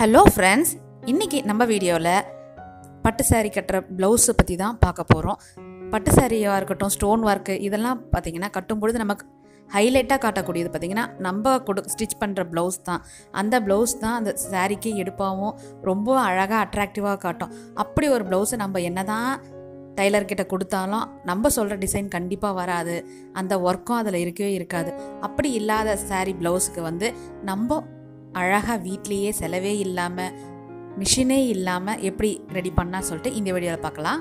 hello friends இன்றைக்கி நம்ம வீடியோவில் பட்டு saree கட்டுற ப்ளவுஸை பற்றி தான் பார்க்க போகிறோம் பட்டு சாரியாக இருக்கட்டும் ஸ்டோன் ஒர்க்கு இதெல்லாம் பார்த்திங்கன்னா கட்டும் பொழுது நமக்கு ஹைலைட்டாக காட்டக்கூடியது பார்த்திங்கன்னா நம்ம கொடு ஸ்டிச் பண்ணுற ப்ளவுஸ் தான் அந்த ப்ளவுஸ் தான் அந்த சாரீக்கு எடுப்பாகவும் ரொம்ப அழகாக அட்ராக்டிவாக காட்டும் அப்படி ஒரு ப்ளவுஸை நம்ம என்ன தான் டைலர்கிட்ட கொடுத்தாலும் நம்ம சொல்கிற டிசைன் கண்டிப்பாக வராது அந்த ஒர்க்கும் அதில் இருக்கவே இருக்காது அப்படி இல்லாத saree ப்ளவுஸுக்கு வந்து நம்ம அழகாக வீட்லேயே செலவே இல்லாமல் மிஷினே இல்லாமல் எப்படி ரெடி பண்ணால் சொல்லிட்டு இந்த வீடியோவில் பார்க்கலாம்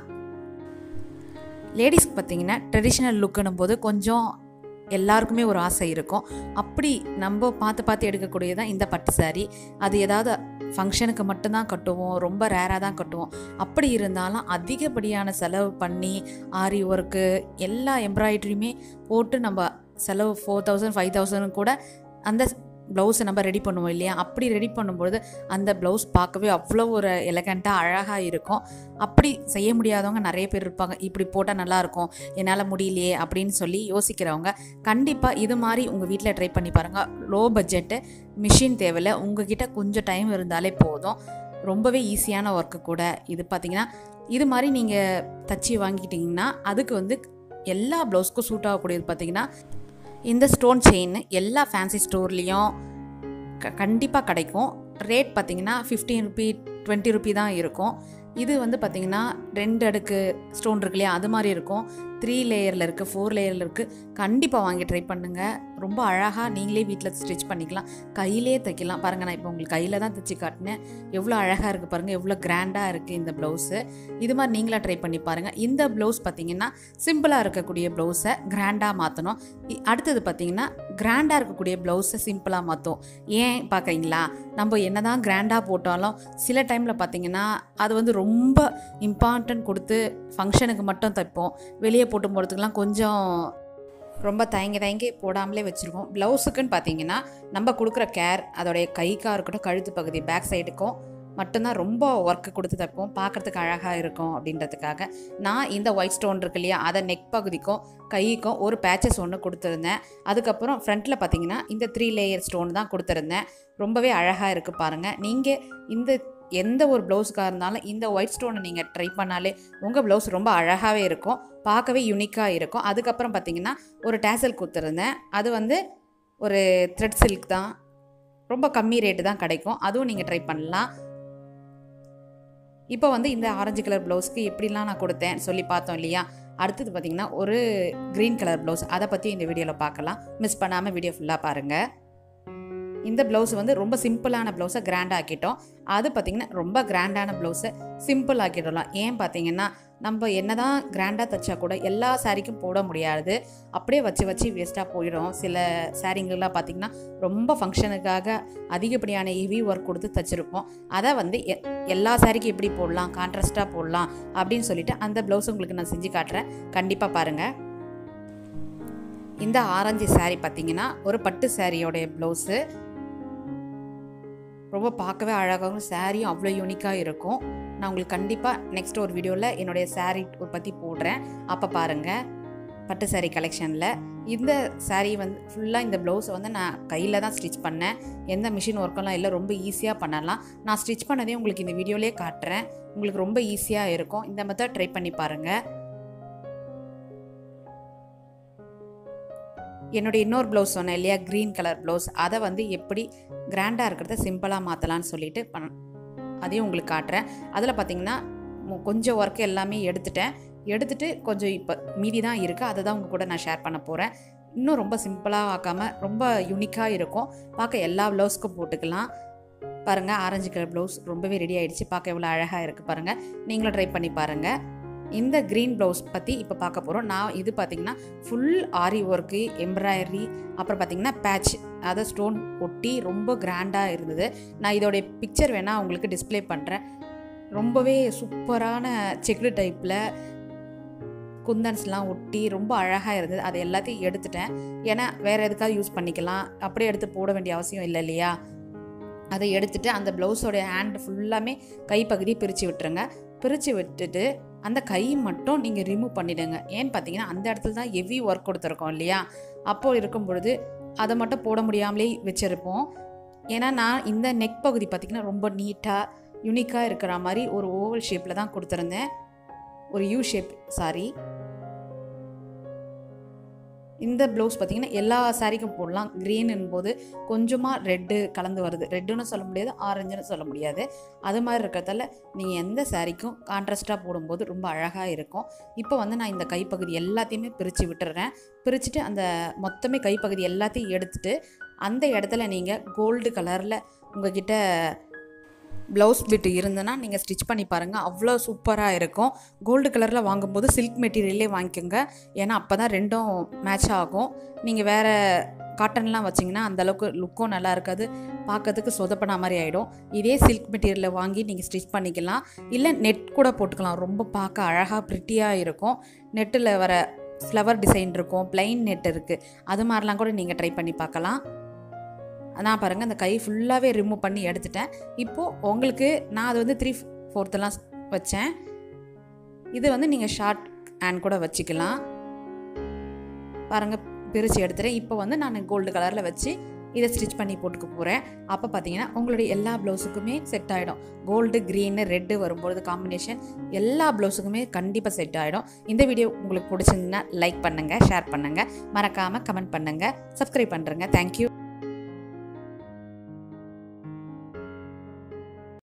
லேடிஸ்க்கு பார்த்தீங்கன்னா ட்ரெடிஷ்னல் லுக்குன்னும் போது கொஞ்சம் எல்லாருக்குமே ஒரு ஆசை இருக்கும் அப்படி நம்ம பார்த்து பார்த்து எடுக்கக்கூடியது தான் இந்த பட்டு saree அது ஏதாவது ஃபங்க்ஷனுக்கு மட்டும்தான் கட்டுவோம் ரொம்ப ரேராக தான் கட்டுவோம் அப்படி இருந்தாலும் அதிகப்படியான செலவு பண்ணி ஆரி ஒர்க்கு எல்லா எம்ப்ராய்டரியுமே போட்டு நம்ம செலவு ஃபோர் தௌசண்ட் ஃபைவ் தௌசண்ட் கூட அந்த ப்ளவுஸை நம்ம ரெடி பண்ணுவோம் இல்லையா அப்படி ரெடி பண்ணும்பொழுது அந்த ப்ளவுஸ் பார்க்கவே அவ்வளோ ஒரு எலகண்ட்டாக அழகாக இருக்கும் அப்படி செய்ய முடியாதவங்க நிறைய பேர் இருப்பாங்க இப்படி போட்டால் நல்லாயிருக்கும் என்னால் முடியலையே அப்படின்னு சொல்லி யோசிக்கிறவங்க கண்டிப்பாக இது மாதிரி உங்கள் வீட்டில் ட்ரை பண்ணி பாருங்கள் லோ பட்ஜெட்டு மிஷின் தேவையில்ல உங்ககிட்ட கொஞ்சம் டைம் இருந்தாலே போதும் ரொம்பவே ஈஸியான ஒர்க்கு கூட இது பார்த்தீங்கன்னா இது மாதிரி நீங்கள் தச்சு வாங்கிக்கிட்டிங்கன்னா அதுக்கு வந்து எல்லா ப்ளவுஸ்க்கும் சூட் ஆகக்கூடியது பார்த்தீங்கன்னா இந்த ஸ்டோன் செயின் எல்லா ஃபேன்சி ஸ்டோர்லேயும் க கண்டிப்பாக கிடைக்கும் ரேட் பார்த்தீங்கன்னா ஃபிஃப்டீன் ருபி டுவெண்ட்டி ருபி தான் இருக்கும் இது வந்து பார்த்திங்கன்னா ரெண்டு அடுக்கு ஸ்டோன் இருக்கு இல்லையா அது மாதிரி இருக்கும் த்ரீ லேயரில் இருக்குது ஃபோர் லேயரில் இருக்குது கண்டிப்பாக வாங்கி ட்ரை பண்ணுங்கள் ரொம்ப அழகாக நீங்களே வீட்டில் ஸ்டிச் பண்ணிக்கலாம் கையிலே தைக்கலாம் பாருங்கள் நான் இப்போ உங்களுக்கு கையில் தான் தைச்சி காட்டினேன் எவ்வளோ அழகாக இருக்குது பாருங்கள் எவ்வளோ கிராண்டாக இருக்குது இந்த ப்ளவுஸு இது மாதிரி நீங்களா ட்ரை பண்ணி பாருங்கள் இந்த ப்ளவுஸ் பார்த்தீங்கன்னா சிம்பிளாக இருக்கக்கூடிய ப்ளவுஸை கிராண்டாக மாற்றணும் அடுத்தது பார்த்தீங்கன்னா கிராண்டாக இருக்கக்கூடிய ப்ளவுஸை சிம்பிளாக மாற்றும் ஏன் பார்க்குறீங்களா நம்ம என்ன தான் கிராண்டாக போட்டாலும் சில டைமில் பார்த்தீங்கன்னா அது வந்து ரொம்ப இம்பார்ட்டன்ட் கொடுத்து ஃபங்க்ஷனுக்கு மட்டும் தைப்போம் வெளியே போட்டு போகிறதுக்கெலாம் கொஞ்சம் ரொம்ப தயங்கி தயங்கி போடாமலே வச்சுருக்கோம் ப்ளவுஸுக்குன்னு பார்த்தீங்கன்னா நம்ம கொடுக்குற கேர் அதோடைய கைக்காக இருக்கட்டும் கழுத்து பகுதி பேக் சைடுக்கும் மட்டும்தான் ரொம்ப ஒர்க்கு கொடுத்து தைப்போம் பார்க்குறதுக்கு அழகாக இருக்கும் அப்படின்றதுக்காக நான் இந்த ஒயிட் ஸ்டோன் இருக்கு இல்லையா அதை நெக் பகுதிக்கும் கைக்கும் ஒரு பேச்சஸ் ஒன்று கொடுத்துருந்தேன் அதுக்கப்புறம் ஃப்ரண்ட்டில் பார்த்தீங்கன்னா இந்த த்ரீ லேயர் ஸ்டோன் தான் கொடுத்துருந்தேன் ரொம்பவே அழகாக இருக்குது பாருங்கள் நீங்கள் இந்த எந்த ஒரு ப்ளவுஸுக்காக இருந்தாலும் இந்த ஒயிட் ஸ்டோனை நீங்கள் ட்ரை பண்ணாலே உங்கள் ப்ளவுஸ் ரொம்ப அழகாகவே இருக்கும் பார்க்கவே யூனிக்காக இருக்கும் அதுக்கப்புறம் பார்த்தீங்கன்னா ஒரு டேசல் கொடுத்துருந்தேன் அது வந்து ஒரு த்ரெட் சில்க் தான் ரொம்ப கம்மி ரேட்டு தான் கிடைக்கும் அதுவும் நீங்கள் ட்ரை பண்ணலாம் இப்போ வந்து இந்த ஆரஞ்சு கலர் ப்ளவுஸ்க்கு எப்படிலாம் நான் கொடுத்தேன் சொல்லி பார்த்தோம் இல்லையா அடுத்தது பார்த்திங்கன்னா ஒரு க்ரீன் கலர் ப்ளவுஸ் அதை பற்றி இந்த வீடியோவில் பார்க்கலாம் மிஸ் பண்ணாமல் வீடியோ ஃபுல்லாக பாருங்கள் இந்த ப்ளவுஸ் வந்து ரொம்ப சிம்பிளான ப்ளவுஸை கிராண்ட் ஆக்கிட்டோம் அது பார்த்திங்கன்னா ரொம்ப கிராண்டான ப்ளவுஸை சிம்பிள் ஆக்கிடலாம் ஏன் பார்த்தீங்கன்னா நம்ம என்ன தான் கிராண்டாக தைச்சா கூட எல்லா சாரிக்கும் போட முடியாது அப்படியே வச்சு வச்சு வேஸ்ட்டாக போயிடும் சில சாரீங்கள்லாம் பார்த்திங்கன்னா ரொம்ப ஃபங்க்ஷனுக்காக அதிகப்படியான ஹெவி ஒர்க் கொடுத்து தைச்சிருப்போம் அதை வந்து எ எல்லா சாரிக்கும் எப்படி போடலாம் கான்ட்ராஸ்ட்டாக போடலாம் அப்படின்னு சொல்லிட்டு அந்த ப்ளவுஸ் உங்களுக்கு நான் செஞ்சு காட்டுறேன் கண்டிப்பாக பாருங்கள் இந்த ஆரஞ்சு சாரீ பார்த்தீங்கன்னா ஒரு பட்டு சாரியோடைய ப்ளவுஸு ரொம்ப பார்க்கவே அழகாகவும் சாரியும் அவ்வளோ யூனிக்காக இருக்கும் நான் உங்களுக்கு கண்டிப்பாக நெக்ஸ்ட் ஒரு வீடியோவில் என்னுடைய சாரீ பற்றி போடுறேன் அப்போ பாருங்கள் பட்டு சாரீ கலெக்ஷனில் இந்த சாரீ வந்து ஃபுல்லாக இந்த ப்ளவுஸை வந்து நான் கையில் தான் ஸ்டிச் பண்ணேன் எந்த மிஷின் ஒர்க்கெல்லாம் இல்லை ரொம்ப ஈஸியாக பண்ணலாம் நான் ஸ்டிச் பண்ணதே உங்களுக்கு இந்த வீடியோலேயே காட்டுறேன் உங்களுக்கு ரொம்ப ஈஸியாக இருக்கும் இந்த மெத்தட் ட்ரை பண்ணி பாருங்கள் என்னுடைய இன்னொரு ப்ளவுஸ் சொன்னேன் இல்லையா க்ரீன் கலர் ப்ளவுஸ் அதை வந்து எப்படி கிராண்டாக இருக்கிறத சிம்பிளாக மாற்றலான்னு சொல்லிட்டு பண் அதையும் உங்களுக்கு காட்டுறேன் அதில் பார்த்தீங்கன்னா கொஞ்சம் ஒர்க் எல்லாமே எடுத்துட்டேன் எடுத்துகிட்டு கொஞ்சம் இப்போ மீதி தான் இருக்குது அதை தான் உங்கள் கூட நான் ஷேர் பண்ண போகிறேன் இன்னும் ரொம்ப சிம்பிளாக ஆக்காமல் ரொம்ப யூனிக்காக இருக்கும் பார்க்க எல்லா ப்ளவுஸ்க்கும் போட்டுக்கலாம் பாருங்கள் ஆரஞ்சு கலர் ப்ளவுஸ் ரொம்பவே ரெடி ஆகிடுச்சு பார்க்க எவ்வளோ அழகாக இருக்குது பாருங்கள் நீங்களும் ட்ரை பண்ணி பாருங்கள் இந்த க்ரீன் ப்ளவுஸ் பற்றி இப்போ பார்க்க போகிறோம் நான் இது பார்த்திங்கன்னா ஃபுல் ஆரி ஒர்க்கு எம்ப்ராய்டரி அப்புறம் பார்த்திங்கன்னா பேட்ச் அதை ஸ்டோன் ஒட்டி ரொம்ப கிராண்டாக இருந்தது நான் இதோடைய பிக்சர் வேணால் உங்களுக்கு டிஸ்பிளே பண்ணுறேன் ரொம்பவே சூப்பரான செக்குடு டைப்பில் குந்தன்ஸ்லாம் ஒட்டி ரொம்ப அழகாக இருந்தது அதை எல்லாத்தையும் எடுத்துட்டேன் ஏன்னா வேறு எதுக்காவது யூஸ் பண்ணிக்கலாம் அப்படியே எடுத்து போட வேண்டிய அவசியம் இல்லை இல்லையா அதை எடுத்துகிட்டு அந்த ப்ளவுஸோடைய ஹேண்ட் ஃபுல்லாமே கைப்பகுதி பிரித்து விட்டுருங்க பிரித்து விட்டுட்டு அந்த கை மட்டும் நீங்கள் ரிமூவ் பண்ணிவிடுங்க ஏன்னு பார்த்தீங்கன்னா அந்த இடத்துல தான் ஹெவி ஒர்க் கொடுத்துருக்கோம் இல்லையா அப்போது இருக்கும் பொழுது அதை மட்டும் போட முடியாமலே வச்சுருப்போம் ஏன்னா நான் இந்த நெக் பகுதி பார்த்திங்கன்னா ரொம்ப நீட்டாக யூனிக்காக இருக்கிற மாதிரி ஒரு ஓவல் ஷேப்பில் தான் கொடுத்துருந்தேன் ஒரு யூ ஷேப் சாரி இந்த ப்ளவுஸ் பார்த்திங்கன்னா எல்லா சாரிக்கும் போடலாம் க்ரீன் போது கொஞ்சமாக ரெட்டு கலந்து வருது ரெட்டுன்னு சொல்ல முடியாது ஆரஞ்சுன்னு சொல்ல முடியாது அது மாதிரி இருக்கிறதால நீங்கள் எந்த சாரிக்கும் கான்ட்ராஸ்ட்டாக போடும்போது ரொம்ப அழகாக இருக்கும் இப்போ வந்து நான் இந்த கைப்பகுதி எல்லாத்தையுமே பிரித்து விட்டுறேன் பிரிச்சுட்டு அந்த மொத்தமே கைப்பகுதி எல்லாத்தையும் எடுத்துட்டு அந்த இடத்துல நீங்கள் கோல்டு கலரில் உங்ககிட்ட ப்ளவுஸ் பிட் இருந்ததுன்னா நீங்கள் ஸ்டிச் பண்ணி பாருங்கள் அவ்வளோ சூப்பராக இருக்கும் கோல்டு கலரில் வாங்கும்போது சில்க் மெட்டீரியல்லே வாங்கிக்கோங்க ஏன்னா அப்போ தான் ரெண்டும் மேட்ச் ஆகும் நீங்கள் வேறு காட்டன்லாம் வச்சிங்கன்னா அந்தளவுக்கு லுக்கும் நல்லா இருக்காது பார்க்கறதுக்கு சொதப்பன மாதிரி ஆகிடும் இதே சில்க் மெட்டீரியலில் வாங்கி நீங்கள் ஸ்டிச் பண்ணிக்கலாம் இல்லை நெட் கூட போட்டுக்கலாம் ரொம்ப பார்க்க அழகாக ப்ரிட்டியாக இருக்கும் நெட்டில் வர ஃப்ளவர் டிசைன் இருக்கும் ப்ளைன் நெட் இருக்குது அது மாதிரிலாம் கூட நீங்கள் ட்ரை பண்ணி பார்க்கலாம் நான் பாருங்கள் அந்த கை ஃபுல்லாகவே ரிமூவ் பண்ணி எடுத்துட்டேன் இப்போது உங்களுக்கு நான் அது வந்து த்ரீ ஃபோர்த்தெல்லாம் வச்சேன் இது வந்து நீங்கள் ஷார்ட் ஹேண்ட் கூட வச்சுக்கலாம் பாருங்கள் பிரித்து எடுத்துகிறேன் இப்போ வந்து நான் கோல்டு கலரில் வச்சு இதை ஸ்டிச் பண்ணி போட்டுக்க போகிறேன் அப்போ பார்த்தீங்கன்னா உங்களுடைய எல்லா ப்ளவுஸுக்குமே செட் ஆகிடும் கோல்டு க்ரீனு ரெட்டு வரும்பொழுது காம்பினேஷன் எல்லா ப்ளவுஸுக்குமே கண்டிப்பாக செட் ஆகிடும் இந்த வீடியோ உங்களுக்கு பிடிச்சிருந்துன்னா லைக் பண்ணுங்கள் ஷேர் பண்ணுங்கள் மறக்காமல் கமெண்ட் பண்ணுங்கள் சப்ஸ்கிரைப் பண்ணுறேங்க தேங்க்யூ